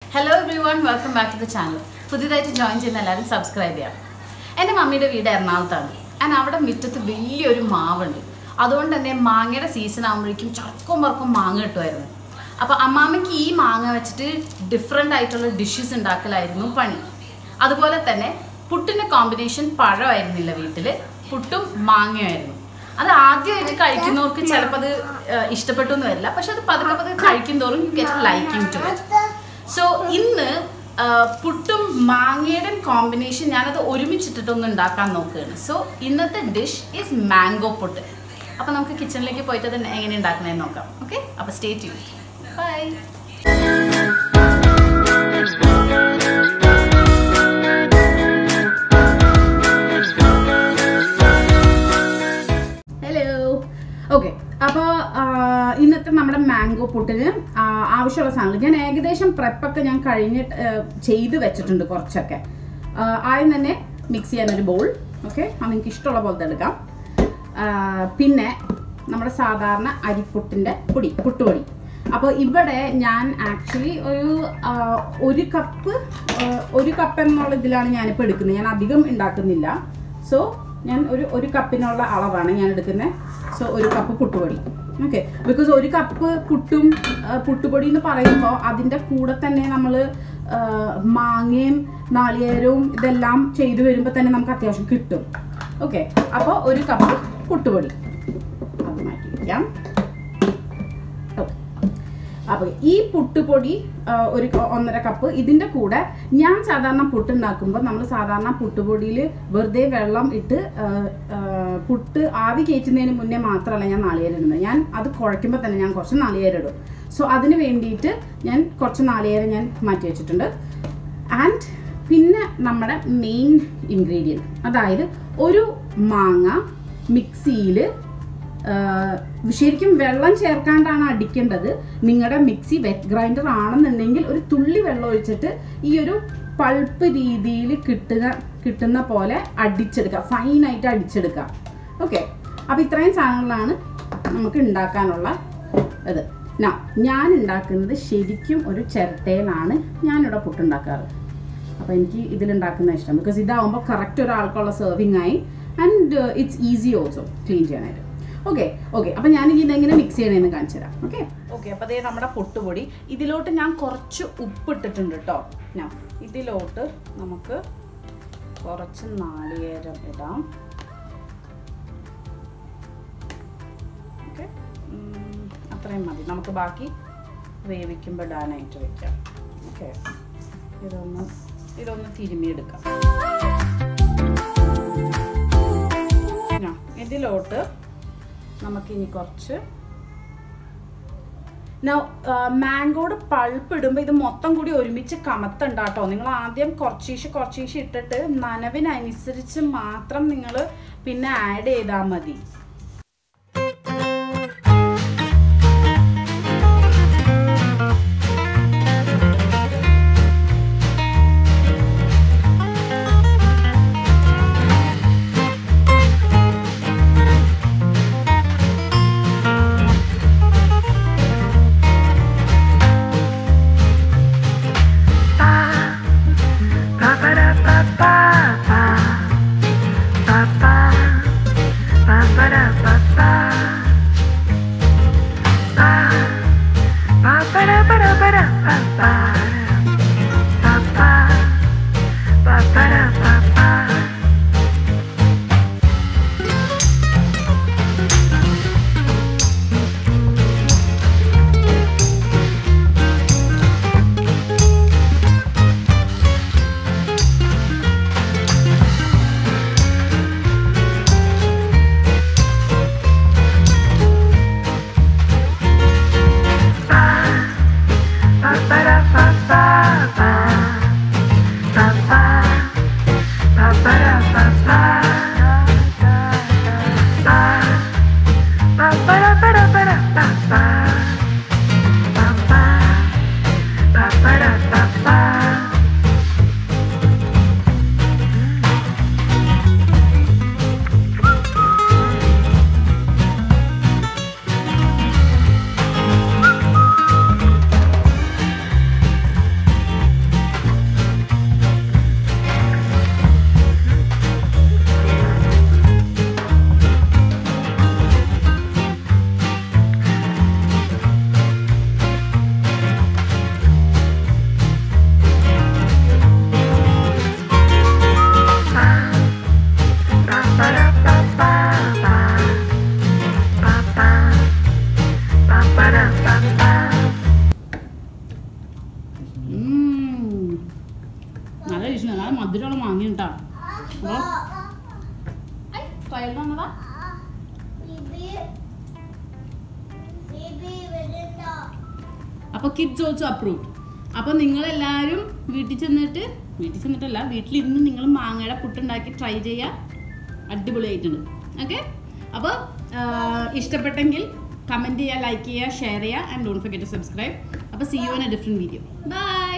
Hello everyone welcome back to the channel പുതിയതായിട്ട് join ചെയ്യുന്ന എല്ലാവരും സബ്സ്ക്രൈബ് ചെയ്യാം എൻ്റെ മമ്മിയുടെ വീട് എറണാകുളത്താണ് ആൻഡ് അവിടെ മുറ്റത്ത് വലിയൊരു മാവുണ്ട് അതുകൊണ്ട് തന്നെ മാങ്ങയുടെ സീസൺ ആകുമ്പോഴേക്കും ചർക്കും വർക്കും മാങ്ങ കിട്ടുമായിരുന്നു അപ്പോൾ അമ്മാമ്മയ്ക്ക് ഈ മാങ്ങ വെച്ചിട്ട് ഡിഫറെൻ്റ് ആയിട്ടുള്ള ഡിഷസ് ഉണ്ടാക്കലായിരുന്നു പണി അതുപോലെ തന്നെ പുട്ടിൻ്റെ കോമ്പിനേഷൻ പഴമായിരുന്നില്ല വീട്ടിൽ പുട്ടും മാങ്ങയായിരുന്നു അത് ആദ്യമായിട്ട് കഴിക്കുന്നവർക്ക് ചിലപ്പോൾ അത് ഏഹ്, ഇഷ്ടപ്പെട്ടു എന്ന് വരില്ല പക്ഷെ അത് പതുക്കെ പതുക്കെ കഴിക്കും തോറും you get liking to it so ഇന്ന് ആ, പുട്ടും മാങ്ങയുടെ കോമ്പിനേഷൻ ഞാനത് ഒരുമിച്ചിട്ടിട്ടൊന്ന് ഉണ്ടാക്കാൻ നോക്കുകയാണ് സോ ഇന്നത്തെ ഡിഷ് ഈസ് മാംഗോ പുട്ട് അപ്പോൾ നമുക്ക് കിച്ചണിലേക്ക് പോയിട്ട് അത് എങ്ങനെ ഉണ്ടാക്കണമെന്ന് നോക്കാം ഓക്കെ അപ്പോൾ stay tune bye hello okay അപ്പോൾ ഇന്നത്തെ നമ്മുടെ മാംഗോ പുട്ടിന് ആ, ആവശ്യമുള്ള സാധനങ്ങൾ ഞാൻ ഏകദേശം പ്രെപ്പൊക്കെ ഞാൻ കഴിഞ്ഞിട്ട് ആ, ചെയ്ത് വെച്ചിട്ടുണ്ട് കുറച്ചൊക്കെ ആ, ആദ്യം തന്നെ മിക്സ് ചെയ്യാനൊരു ബൗൾ ഓക്കെ അത് നിങ്ങൾക്ക് ഇഷ്ടമുള്ള പോലത്തെ എടുക്കാം ആ, പിന്നെ നമ്മുടെ സാധാരണ അരിപ്പുട്ടിൻ്റെ പൊടി പുട്ടുപൊടി അപ്പോൾ ഇവിടെ ഞാൻ ആക്ച്വലി ഒരു ആ, ഒരു കപ്പ് ആ, ഒരു കപ്പ് എന്നുള്ള ഇതിലാണ് ഞാനിപ്പോൾ എടുക്കുന്നത് ഞാൻ അധികം ഉണ്ടാക്കുന്നില്ല സോ ഞാൻ ഒരു ഒരു കപ്പിനുള്ള അളവാണ് ഞാൻ എടുക്കുന്നത് സോ ഒരു കപ്പ് പുട്ടുപൊടി ഓക്കെ ബിക്കോസ് ഒരു കപ്പ് പുട്ടും ആ, പുട്ടുപൊടി എന്ന് പറയുമ്പോൾ അതിൻ്റെ കൂടെ തന്നെ നമ്മൾ മാങ്ങയും നാളികേരവും ഇതെല്ലാം ചെയ്തു വരുമ്പോൾ തന്നെ നമുക്ക് അത്യാവശ്യം കിട്ടും ഓക്കെ അപ്പോൾ ഒരു കപ്പ് പുട്ടുപൊടി അത് മാറ്റി വയ്ക്കാം ഓക്കെ അപ്പോൾ ഈ പുട്ടുപൊടി ആ, ഒരു ക- ഒന്നര കപ്പ് ഇതിൻ്റെ കൂടെ ഞാൻ സാധാരണ പുട്ടുണ്ടാക്കുമ്പോൾ നമ്മൾ സാധാരണ പുട്ടുപൊടിയിൽ വെറുതെ വെള്ളം ഇട്ട് ആ, ആ, പുട്ട് ആവി കയറ്റുന്നതിന് മുന്നേ മാത്രമല്ല ഞാൻ നാളികേരം ഇടുന്നത് ഞാൻ അത് കുഴയ്ക്കുമ്പോൾ തന്നെ ഞാൻ കുറച്ച് നാളികേരം ഇടും സോ അതിന് വേണ്ടിയിട്ട് ഞാൻ കുറച്ച് നാളികേരം ഞാൻ മാറ്റി വെച്ചിട്ടുണ്ട് ആൻഡ് പിന്നെ നമ്മുടെ മെയിൻ ഇൻഗ്രീഡിയൻറ്റ് അതായത് ഒരു മാങ്ങ മിക്സിയിൽ ശരിക്കും വെള്ളം ചേർക്കാണ്ടാണ് അടിക്കേണ്ടത് നിങ്ങളുടെ മിക്സി വെറ്റ് ഗ്രൈൻഡർ ആണെന്നുണ്ടെങ്കിൽ ഒരു തുള്ളി വെള്ളം ഒഴിച്ചിട്ട് ഈ ഒരു പൾപ്പ് രീതിയിൽ കിട്ടുക കിട്ടുന്ന പോലെ അടിച്ചെടുക്കുക ഫൈനായിട്ട് അടിച്ചെടുക്കുക ഓക്കെ അപ്പോൾ ഇത്രയും സാധനങ്ങളാണ് നമുക്ക് ഉണ്ടാക്കാനുള്ള ഇത് നാ ഞാൻ ഉണ്ടാക്കുന്നത് ശരിക്കും ഒരു ചിരട്ടയിലാണ് ഞാനിവിടെ പുട്ടുണ്ടാക്കാറ് അപ്പോൾ എനിക്ക് ഇതിലുണ്ടാക്കുന്ന ഇഷ്ടം ബിക്കോസ് ഇതാവുമ്പോൾ കറക്റ്റ് ഒരാൾക്കുള്ള സെർവിങ് ആയി and it's easy also clean ചെയ്യാനായിട്ട് ഓക്കെ ഓക്കെ അപ്പോൾ ഞാൻ ഇതെങ്ങനെ മിക്സ് ചെയ്യണമെന്ന് കാണിച്ചു തരാം ഓക്കെ ഓക്കെ അപ്പോൾ അതേ നമ്മുടെ പൊട്ടുപൊടി ഇതിലോട്ട് ഞാൻ കുറച്ച് ഉപ്പ് ഇട്ടിട്ടുണ്ട് കേട്ടോ ഞാൻ ഇതിലോട്ട് നമുക്ക് കുറച്ച് നാളികേരം ഇടാം ഓക്കെ അത്രയും മതി നമുക്ക് ബാക്കി വേവിക്കുമ്പോൾ ഇടാനായിട്ട് വെക്കാം ഓക്കെ ഇതൊന്ന് ഇതൊന്ന് തിരുമിയെടുക്കാം ആ, ഇതിലോട്ട് നമുക്കിനി കുറച്ച് മാംഗോയുടെ പൾപ്പ് ഇടുമ്പോൾ ഇത് മൊത്തം കൂടി ഒരുമിച്ച് കമത്തണ്ട കേട്ടോ നിങ്ങൾ ആദ്യം കുറച്ചീശ് കുറച്ചീശ് ഇട്ടിട്ട് നനവിനനുസരിച്ച് മാത്രം നിങ്ങൾ പിന്നെ ആഡ് ചെയ്താൽ മതി Ba-ba-da-ba-ba-ba. Ba-ba. Ba-ba-da. നല്ല ടേസ്റ്റ് നല്ല മധുരമുള്ള മാങ്ങ കേട്ടോ അപ്പോൾ ട്രയൽ തന്നതാ അപ്പോൾ കിഡ്സ് ഓൾസോ അപ്രൂവ്ഡ് അപ്പോൾ നിങ്ങളെല്ലാവരും വീട്ടിൽ ചെന്നിട്ട് വീട്ടിൽ ചെന്നിട്ടല്ല വീട്ടിലിരുന്ന് നിങ്ങൾ മാങ്ങയുടെ പുട്ടുണ്ടാക്കി ട്രൈ ചെയ്യുക അടിപൊളിയായിട്ടുണ്ട് ഓക്കെ അപ്പോൾ ഇഷ്ടപ്പെട്ടെങ്കിൽ കമൻറ്റ് ചെയ്യുക ലൈക്ക് ചെയ്യുക ഷെയർ ചെയ്യുക and don't forget to subscribe അപ്പോൾ see you in a different video by